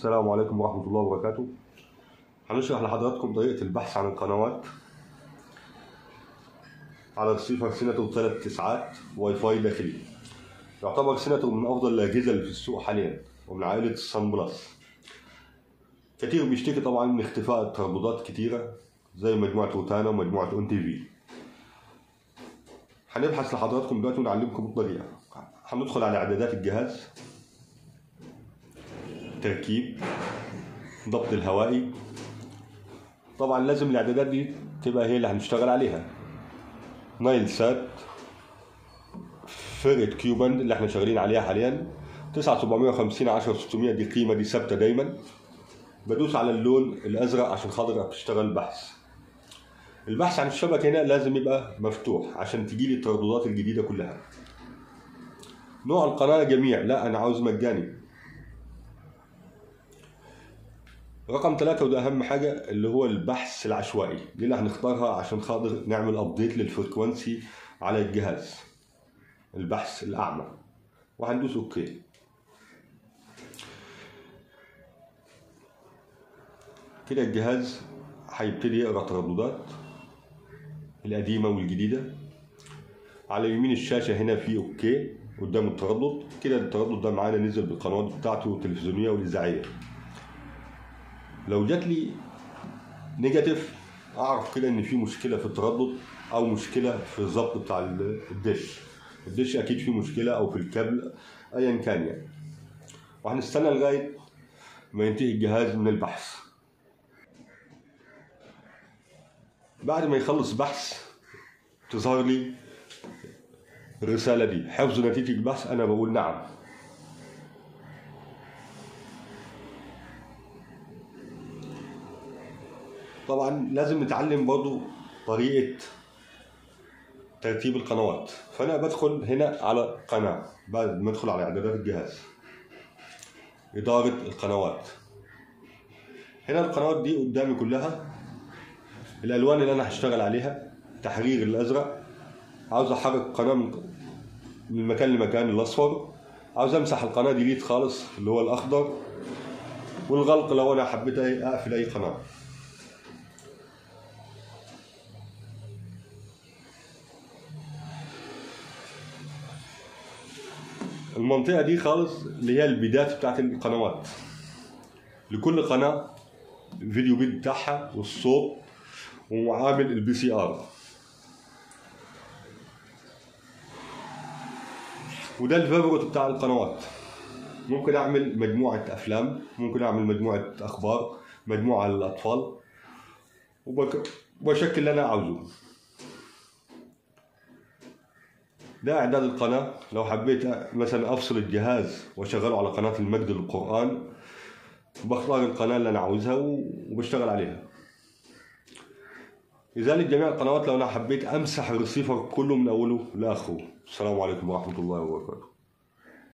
السلام عليكم ورحمة الله وبركاته هنشرح لحضراتكم طريقة البحث عن القنوات على رسيفر سيناتور ثلاث تسعات واي فاي داخلي يعتبر سيناتور من أفضل الأجهزة اللي في السوق حاليا ومن عائلة الصن بلس كتير بيشتكي طبعا من اختفاء الترددات كتيرة زي مجموعة روتانا ومجموعة اون تي في هنبحث لحضراتكم دلوقتي ونعلمكم الطريقة هندخل على إعدادات الجهاز تركيب ضبط الهوائي طبعا لازم الاعدادات دي تبقى هي اللي هنشتغل عليها نايل سات فرقة كيوباند اللي احنا شغالين عليها حاليا 9750 10 600 دي قيمة دي ثابتة دايما بدوس على اللون الازرق عشان خاطر اشتغل بحث البحث عن الشبكة هنا لازم يبقى مفتوح عشان تجيلي الترددات الجديدة كلها نوع القناة جميع لا انا عاوز مجاني رقم ثلاثة وده أهم حاجة اللي هو البحث العشوائي دي اللي هنختارها عشان خاطر نعمل أبديت للفريكونسي على الجهاز البحث الأعمى وهندوس أوكي كده الجهاز هيبتدي يقرا ترددات القديمة والجديدة على يمين الشاشة هنا في أوكي قدام التردد كده التردد ده معانا نزل بالقنوات بتاعته التلفزيونية والإذاعية لو جات لي نيجاتيف اعرف كده ان في مشكله في التردد او مشكله في الضبط بتاع الدش الدش اكيد فيه مشكله او في الكابل ايا كان يعني وهنستنى لغايه ما ينتهي الجهاز من البحث بعد ما يخلص بحث تظهر لي الرساله دي حفظ نتيجه البحث انا بقول نعم طبعا لازم نتعلم برضو طريقة ترتيب القنوات فأنا بدخل هنا على قناة بعد ما أدخل على إعدادات الجهاز إدارة القنوات هنا القنوات دي قدامي كلها الألوان اللي أنا هشتغل عليها تحرير الأزرق عاوز أحرك قناة من مكان لمكان الأصفر عاوز أمسح القناة ديليت خالص اللي هو الأخضر والغلق لو أنا حبيت أقفل أي قناة المنطقة دي خالص اللي هي البيدات بتاعت القنوات لكل قناة الفيديو بيد بتاعها والصوت ومعامل البي سي ار وده الفيفورت بتاع القنوات ممكن اعمل مجموعة افلام ممكن اعمل مجموعة اخبار مجموعة للاطفال وبشكل اللي انا عاوزه ده اعداد القناه لو حبيت مثلا افصل الجهاز واشغله على قناه المجد للقران بختار القناه اللي انا عاوزها وبشتغل عليها لذلك جميع القنوات لو انا حبيت امسح الريسيفر كله من اوله لاخره السلام عليكم ورحمه الله وبركاته